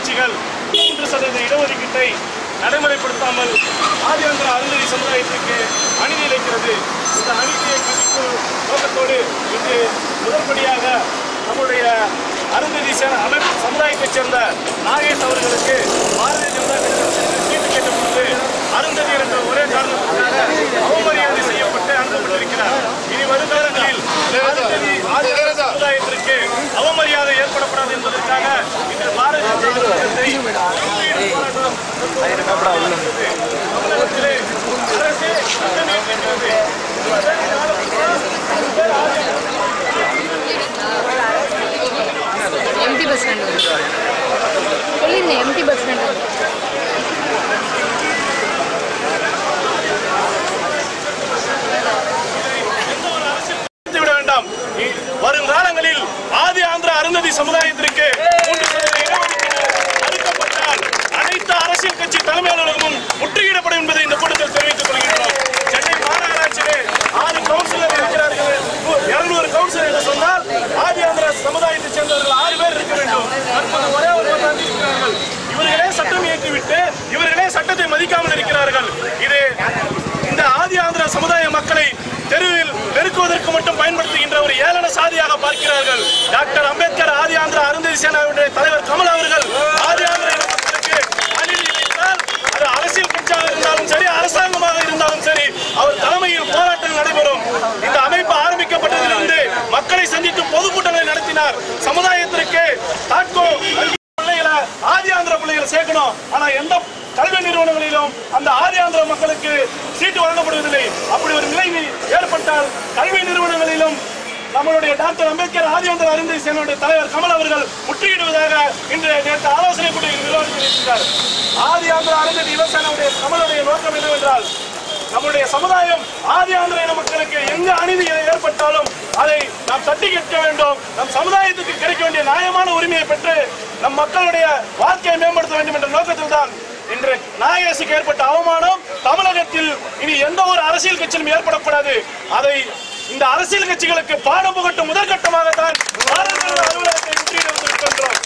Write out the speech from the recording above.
கட்சிகள் மூன்று சதவீத இடஒதுக்கீட்டை நடைமுறைப்படுத்தாமல் ஆதியாந்திர அருந்ததி சமுதாயத்திற்கு அநீதி இழைக்கிறது இந்த அநீதியை கண்டிக்கும் நோக்கத்தோடு இன்று முதற்படியாக நம்முடைய அருந்ததி சே- அமைப்பு சமுதாயத்தைச் சேர்ந்த நாகேஷ் அவர்களுக்கு பாரதிய ஜனதா கட்சியில் சீட்டு கேட்டபோது அருந்ததியர் என்ற ஒரே காரணத்திற்காக அவமரியாதை செய்யப்பட்டு அனுப்பப்பட்டிருக்கிறார் இனி வருங்காலங்களில் அருந்ததி ஆதிவாசி சமுதாயத்திற்கு அவமரியாதை ஏற்படக்கூடாது என்பதற்காக இன்று பாரதிய ஜனதா கட்சி உள்ளீடு போராட்டம் தமிழகத்திலே அரசே சட்டம் இயற்றுகிறது. எம்டி பஸ் ஸ்டாண்ட் வருது சொல்லிருங்க எம்டி பஸ் ஸ்டாண்ட் வருது நிறுத்தி விட வேண்டாம் இ- வரும் காலங்களில் ஆதி ஆந்திர அருந்ததி சமுதாயத்திற்கு மூன்று சதவீத இடஒதுக்கீடு அளிக்கப்பட்டால் அனைத்து அரசியல் கட்சி தலைமை அலுவலகமும் முற்றுகையிடப்படும் என்பதை இந்த கூட்டத்தில் தெரிவித்துக் கொள்கின்றோம் சென்னை மாநகராட்சியிலே ஆறு கவுன்சிலர் இருக்கிறார்கள் இருநூறு கவுன்சிலர் என்று சொன்னால் ஆதி ஆந்திர சமுதாயத்தைச் சேர்ந்தவர்கள் ஆறு பேர் இருக்க வேண்டும் தற்போது ஒரே ஒரு தான் இருக்கிறார்கள் இவர்களே சட்டம் இயற்றிவிட்டு இவர்களே சட்டத்தை மதிக்காமல் இருக்கிறார்கள் இது இந்த ஆதி ஆந்திர சமுதாய மக்களை தெருவில் பெருக்குவதற்கு மட்டும் பயன்படுத்துகின்ற ஒரு ஏளன சாதியாக பார்க்கிறார்கள் டாக்டர் அம்பேத்கர் ஆதி ஆந்திர அருந்ததி சேனாவுடைய தலைவர் கமல் அவர்கள் ஆதி ஆந்திர இன மக்களுக்கு அநீதி இழைத்தால் அது அரசியல் கட்சியாக இருந்தாலும் சரி அரசாங்கமாக இருந்தாலும் சரி அவர் தலைமையில் போராட்டம் நடைபெறும் இந்த அமைப்பு ஆரம்பிக்கப்பட்டதிலிருந்து மக்களை சந்தித்து பொதுக்கூட்டங்களை நடத்தினார் சமுதாயத்திற்கு தாட்கோ பிள்ளைகளை ஆதி ஆந்திர பிள்ளைகளை சேர்க்கணும் ஆனா எந்த கல்வி நிறுவனங்களிலும் அந்த ஆதி ஆந்திர மக்களுக்கு சீட்டு வழங்கப்படுவதில்லை அப்படி ஒரு நிலை ஏற்பட்டால் கல்வி நிறுவனங்களிலும் நம்மளுடைய டாக்டர் அம்பேத்கர் ஆதி ஆந்திர அருந்தை சேனுடைய தலைவர் கமல் அவர்கள் முற்றுகையிடுவதாக இன்று நேற்று ஆலோசனை கூட்டத்தில் விவாதித்திருக்கிறார் ஆதி ஆந்திர அருந்ததி யுவசேனாவுடைய கமலுடைய நோக்கம் என்னவென்றால் நம்முடைய சமுதாயம் ஆதி ஆந்திர இன மக்களுக்கு எங்க அநீதி ஏற்பட்டாலும் அதை நாம் தட்டி கேட்க வேண்டும் நம் சமுதாயத்துக்கு கிடைக்க வேண்டிய நியாயமான உரிமையை பெற்று நம் மக்களுடைய வாழ்க்கையை மேம்படுத்த வேண்டும் என்ற நோக்கத்தில் தான் இன்று நாயகசுக்கு ஏற்பட்ட அவமானம் தமிழகத்தில் இனி எந்த ஒரு அரசியல் கட்சியிலும் ஏற்படக்கூடாது அதை இந்த அரசியல் கட்சிகளுக்கு பாடம் புகட்டும் முதற்கட்டமாக தான் பாரதிய ஜனதா அலுவலகத்தை முற்றுகையிட வந்திருக்கின்றோம்